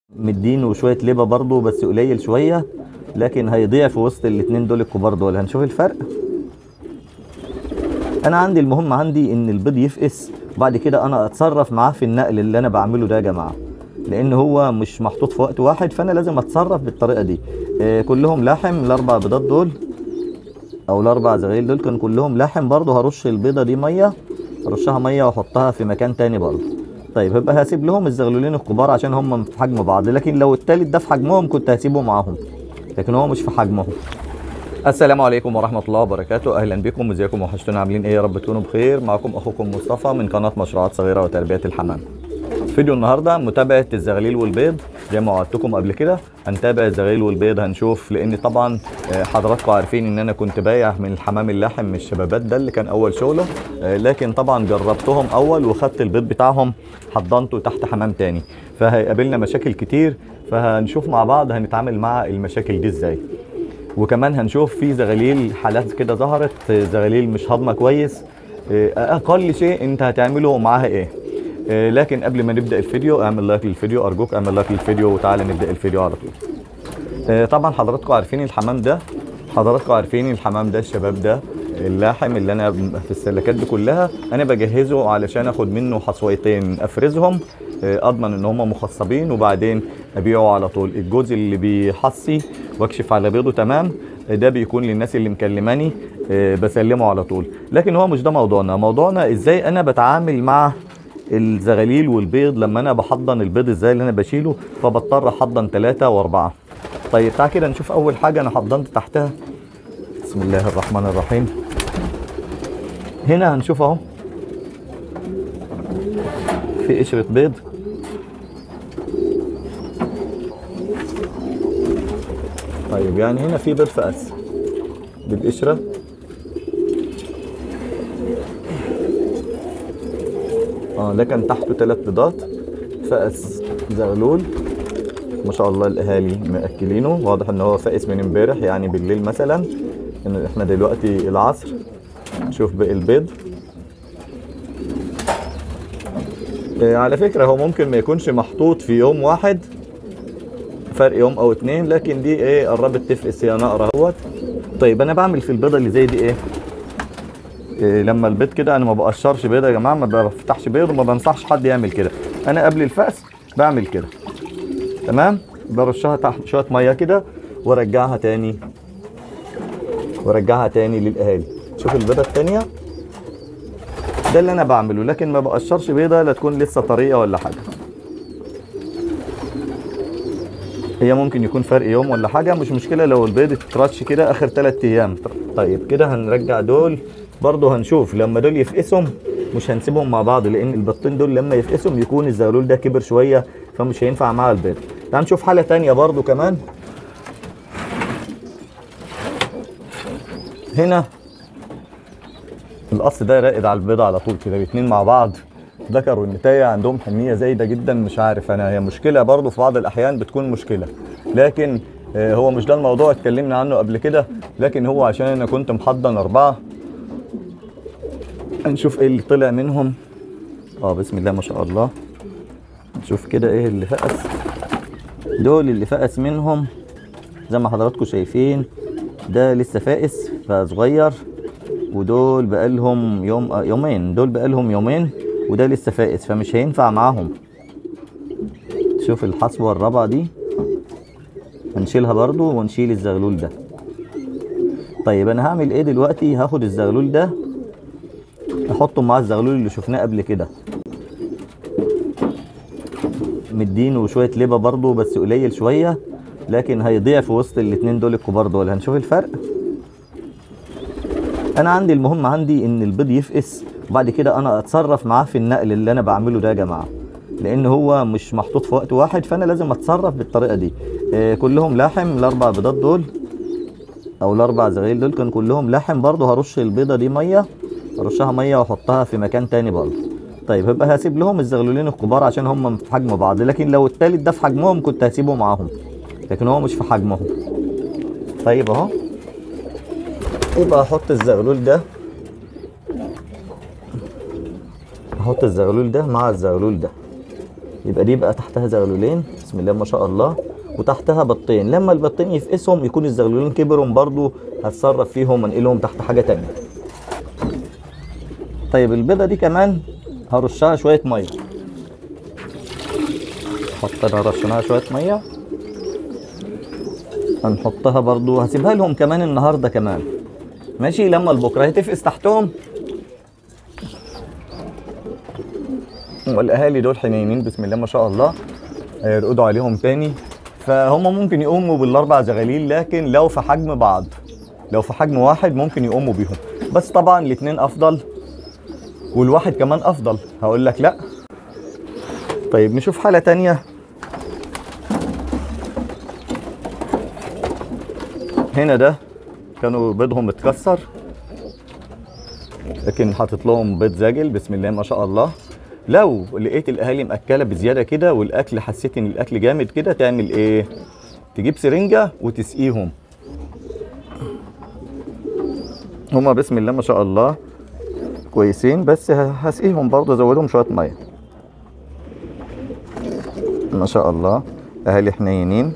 مدينه شويه لبه برضه بس قليل شويه لكن هيضيع في وسط الاتنين دول الكبار دول هنشوف الفرق انا عندي المهم عندي ان البيض يفقس وبعد كده انا اتصرف معاه في النقل اللي انا بعمله ده يا جماعه لان هو مش محطوط في وقت واحد فانا لازم اتصرف بالطريقه دي آه كلهم لاحم الاربع بيضات دول او الاربع زغاليل دول كان كلهم لاحم برضه هرش البيضه دي ميه ارشها ميه واحطها في مكان تاني برضه طيب هبقى هسيب لهم الزغلولين الكبار عشان هم في حجم بعض لكن لو التالت ده في حجمهم كنت هسيبه معاهم لكن هو مش في حجمهم السلام عليكم ورحمة الله وبركاته أهلا بكم ازيكم وحشتونا عاملين ايه يا رب تكونوا بخير معكم أخوكم مصطفى من قناة مشروعات صغيرة وتربية الحمام فيديو النهاردة متابعة الزغاليل والبيض زي ما وعدتكم قبل كده هنتابع الزغاليل والبيض هنشوف لأن طبعا آه، حضراتكم عارفين إن أنا كنت بايع من الحمام اللاحم من الشبابات ده اللي كان أول شغله آه، لكن طبعا جربتهم أول وخدت البيض بتاعهم حضنته تحت حمام تاني فهيقابلنا مشاكل كتير فهنشوف مع بعض هنتعامل مع المشاكل دي ازاي وكمان هنشوف في زغاليل حالات كده ظهرت آه، زغاليل مش هضمه كويس آه، اقل شيء انت هتعمله معاها ايه آه، لكن قبل ما نبدا الفيديو اعمل لايك للفيديو ارجوك اعمل لايك للفيديو وتعالى نبدا الفيديو على طول آه، طبعا حضراتكم عارفين الحمام ده حضراتكم عارفين الحمام ده الشباب ده اللاحم اللي انا في السلكات دي كلها انا بجهزه علشان اخد منه حصويتين افرزهم آه، اضمن ان هم مخصبين وبعدين ابيعه على طول الجوز اللي بيحصي واكشف على بيضه تمام آه، ده بيكون للناس اللي مكلماني آه، بسلمه على طول لكن هو مش ده موضوعنا موضوعنا ازاي انا بتعامل مع الزغاليل والبيض لما انا بحضن البيض ازاي اللي انا بشيله فبضطر احضن ثلاثة واربعة طيب تعال كده نشوف اول حاجة انا حضنت تحتها بسم الله الرحمن الرحيم هنا هنشوف اهو في قشرة بيض طيب يعني هنا في بيض فأس بالقشرة اه ده كان تحته ثلاث بيضات فأس زغلول ما شاء الله الاهالي مأكلينه واضح ان هو فائس من امبارح يعني بالليل مثلا ان احنا دلوقتي العصر نشوف باقي البيض آه، على فكرة هو ممكن ما يكونش محطوط في يوم واحد فرق يوم او اتنين لكن دي ايه قربت تفقس يا نقرة اهوت طيب انا بعمل في البيضة اللي زي دي ايه إيه لما البيض كده انا ما بقشرش بيض يا جماعه ما بفتحش بيض وما بنصحش حد يعمل كده انا قبل الفأس بعمل كده تمام برشها تحت شويه ميه كده وارجعها تاني وارجعها تاني للاهالي شوف البيضه التانيه ده اللي انا بعمله لكن ما بقشرش بيضه لا تكون لسه طريه ولا حاجه هي ممكن يكون فرق يوم ولا حاجه مش مشكله لو البيض اترش كده اخر 3 ايام طيب كده هنرجع دول برضه هنشوف لما دول يفقسهم مش هنسيبهم مع بعض لان البطين دول لما يفقسهم يكون الزغلول ده كبر شويه فمش هينفع مع البيض تعال نشوف حاله تانية برضه كمان هنا القص ده راقد على البيضه على طول كده الاتنين مع بعض ذكر والنتايه عندهم حنيه زايده جدا مش عارف انا هي مشكله برضه في بعض الاحيان بتكون مشكله لكن آه، هو مش ده الموضوع اتكلمنا عنه قبل كده لكن هو عشان انا كنت محضن اربعه هنشوف ايه اللي طلع منهم اه بسم الله ما شاء الله نشوف كده ايه اللي فقس دول اللي فقس منهم زي ما حضراتكم شايفين ده لسه فائس فصغير ودول بقالهم يوم آه، يومين دول بقالهم يومين وده لسه فائس فمش هينفع معاهم شوف الحصوة الرابعة دي هنشيلها برضو ونشيل الزغلول ده طيب انا هعمل ايه دلوقتي هاخد الزغلول ده احطه مع الزغلول اللي شفناه قبل كده مدينه شويه لبه برضه بس قليل شويه لكن هيضيع في وسط الاتنين دول الكبار دول هنشوف الفرق انا عندي المهم عندي ان البيض يفقس وبعد كده انا اتصرف معاه في النقل اللي انا بعمله ده يا جماعه لان هو مش محطوط في وقت واحد فانا لازم اتصرف بالطريقه دي آه كلهم لاحم الاربع بيضات دول او الاربع زغايل دول كان كلهم لاحم برضه هرش البيضه دي ميه ارشها ميه واحطها في مكان تاني برضه طيب هبقى هسيب لهم الزغلولين الكبار عشان هم في حجم بعض لكن لو التالت ده في حجمهم كنت هسيبه معاهم لكن هو مش في حجمهم طيب اهو يبقى احط الزغلول ده احط الزغلول ده مع الزغلول ده يبقى دي بقى تحتها زغلولين بسم الله ما شاء الله وتحتها بطين لما البطين يفقسهم يكون الزغلولين كبرهم برضو هتصرف فيهم انقلهم تحت حاجه تانية طيب البيضه دي كمان هرشها شويه ميه حطينا رشيناها شويه ميه هنحطها برضو هسيبها لهم كمان النهارده كمان ماشي لما البكره هتفقس تحتهم والاهالي دول حنينين بسم الله ما شاء الله هيرقدوا عليهم تاني فهم ممكن يقوموا بالاربع زغاليل لكن لو في حجم بعض لو في حجم واحد ممكن يقوموا بيهم بس طبعا الاثنين افضل والواحد كمان افضل هقول لك لا طيب نشوف حالة تانية هنا ده كانوا بيضهم متكسر لكن حاطط لهم بيض زاجل بسم الله ما شاء الله لو لقيت الاهالي مأكله بزياده كده والاكل حسيت ان الاكل جامد كده تعمل ايه تجيب سرنجه وتسقيهم هما بسم الله ما شاء الله كويسين بس ه- هسقيهم برضه ازودهم شويه ميه ما شاء الله اهالي حنينين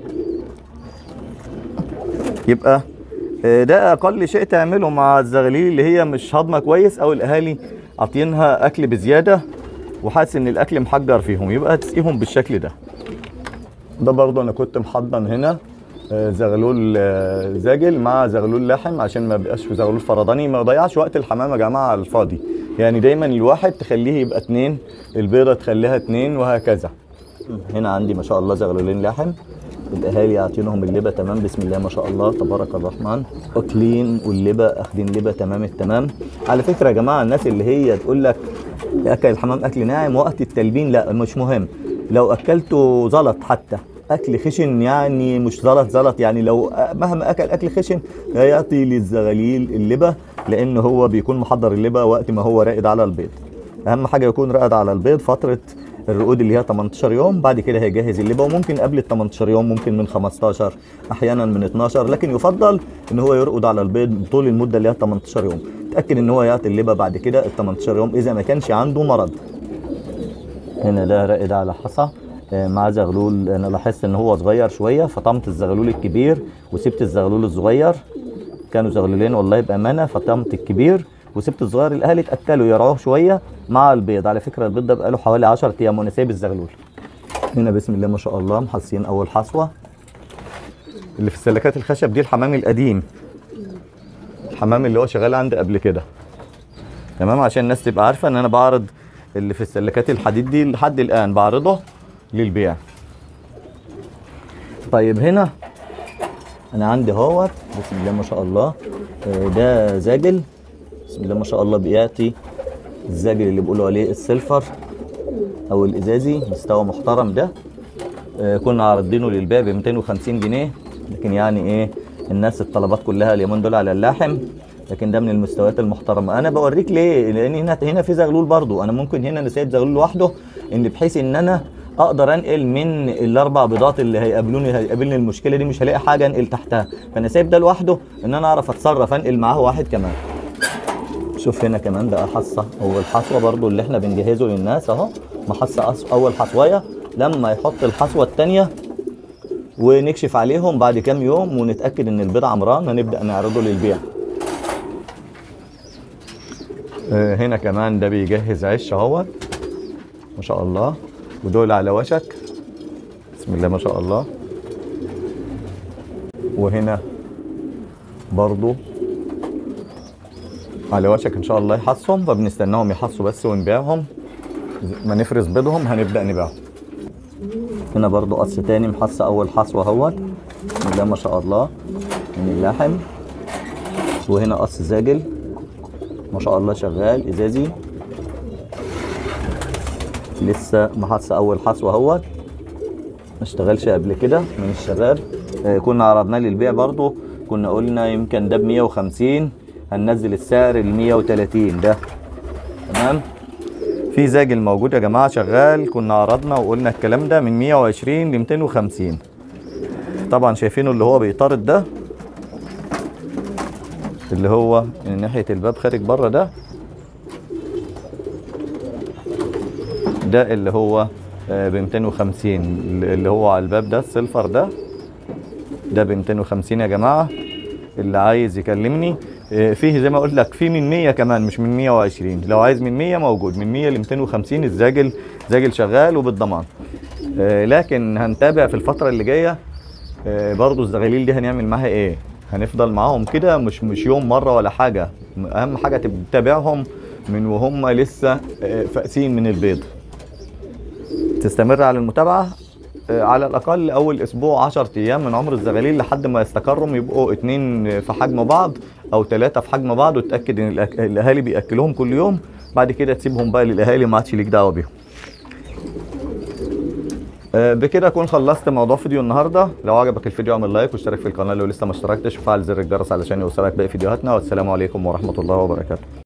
يبقى آه، ده اقل شيء تعمله مع الزغاليل اللي هي مش هضمه كويس او الاهالي عاطينها اكل بزياده وحاسس ان الاكل محجر فيهم يبقى تسقيهم بالشكل ده ده برضه انا كنت محضن هنا آه، زغلول آه، زاجل مع زغلول لحم عشان ما يبقاش في زغلول فرداني ما يضيعش وقت الحمام يا جماعه على الفاضي يعني دايما الواحد تخليه يبقى اتنين البيضه تخليها اتنين وهكذا هنا عندي ما شاء الله زغلولين لحم الاهالي عاطينهم اللبه تمام بسم الله ما شاء الله تبارك الرحمن واكلين واللبه اخدين لبه تمام التمام على فكره يا جماعه الناس اللي هي تقول لك اكل الحمام اكل ناعم وقت التلبين لا مش مهم لو اكلته زلط حتى اكل خشن يعني مش زلط زلط يعني لو مهما اكل اكل خشن لا يعطي للزغاليل اللبه لان هو بيكون محضر اللبه وقت ما هو راقد على البيض اهم حاجه يكون راقد على البيض فتره الرقود اللي هي 18 يوم بعد كده هيجهز اللبه وممكن قبل ال 18 يوم ممكن من 15 احيانا من 12 لكن يفضل ان هو يرقد على البيض طول المده اللي هي 18 يوم تاكد ان هو يعطي اللبه بعد كده ال 18 يوم اذا ما كانش عنده مرض هنا ده راقد على حصى آه، مع زغلول انا لاحظت ان هو صغير شويه فطمت الزغلول الكبير وسبت الزغلول الصغير كانوا زغلولين والله بامانه فطمت الكبير وسبت الصغير الاهالي اتاكلوا يرعوه شويه مع البيض على فكره البيض ده بقاله حوالي 10 ايام وانا سايب الزغلول هنا بسم الله ما شاء الله محصين اول حصوه اللي في السلكات الخشب دي الحمام القديم الحمام اللي هو شغال عندي قبل كده تمام عشان الناس تبقى عارفه ان انا بعرض اللي في السلكات الحديد دي لحد الان بعرضه للبيع طيب هنا انا عندي اهوت بسم الله ما شاء الله آه، ده زاجل بسم الله ما شاء الله بياتي الزاجل اللي بيقولوا عليه السيلفر او الازازي مستوى محترم ده آه، كنا عارضينه للبيع ب 250 جنيه لكن يعني ايه الناس الطلبات كلها اليومين دول على اللحم لكن ده من المستويات المحترمه انا بوريك ليه لان هنا هنا في زغلول برضو انا ممكن هنا انا سايب زغلول لوحده ان بحيث ان انا اقدر انقل من الاربع بيضات اللي هيقابلوني هيقابلني المشكله دي مش هلاقي حاجه انقل تحتها فانا سايب ده لوحده ان انا اعرف اتصرف انقل معاه واحد كمان شوف هنا كمان بقى حصه اول حصوه برضو اللي احنا بنجهزه للناس اهو محصه أص- اول حصويه لما يحط الحصوه الثانيه ونكشف عليهم بعد كام يوم ونتاكد ان البيض عمران هنبدا نعرضه للبيع آه، هنا كمان ده بيجهز عش اهوت ما شاء الله ودول على وشك بسم الله ما شاء الله وهنا برضو على وشك ان شاء الله يحصهم فبنستناهم يحصوا بس ونبيعهم ما نفرز بيضهم هنبدا نبيعهم هنا برضو قص تاني محص اول حصوه اهوت بسم الله ما شاء الله من اللحم وهنا قص زاجل ما شاء الله شغال ازازي لسه محص اول حصوه اهوت ما اشتغلش قبل كده من الشباب آه، كنا عرضناه للبيع برضو كنا قلنا يمكن ده ب 150 هننزل السعر ل 130 ده تمام في زاجل موجود يا جماعه شغال كنا عرضنا وقلنا الكلام ده من 120 ل 250 طبعا شايفينه اللي هو بيطارد ده اللي هو من ناحيه الباب خارج بره ده ده اللي هو ب 250 اللي هو على الباب ده السيلفر ده ده ب 250 يا جماعه اللي عايز يكلمني آه، فيه زي ما قلت لك في من 100 كمان مش من 120 لو عايز من 100 موجود من 100 ل 250 الزاجل زاجل شغال وبالضمان آه، لكن هنتابع في الفتره اللي جايه آه، برضو الزغاليل دي هنعمل معاها ايه هنفضل معاهم كده مش مش يوم مره ولا حاجه اهم حاجه تتابعهم من وهم لسه آه، فاسين من البيض تستمر على المتابعه آه، على الاقل اول اسبوع 10 ايام من عمر الزغاليل لحد ما يستقروا يبقوا اتنين في حجم بعض او ثلاثه في حجم بعض وتاكد ان الأك- الاهالي بياكلوهم كل يوم بعد كده تسيبهم بقى للاهالي ما عادش ليك دعوه بيهم آه، بكده اكون خلصت موضوع فيديو النهارده لو عجبك الفيديو اعمل لايك واشترك في القناه لو لسه ما اشتركتش وفعل زر الجرس علشان يوصلك باقي فيديوهاتنا والسلام عليكم ورحمه الله وبركاته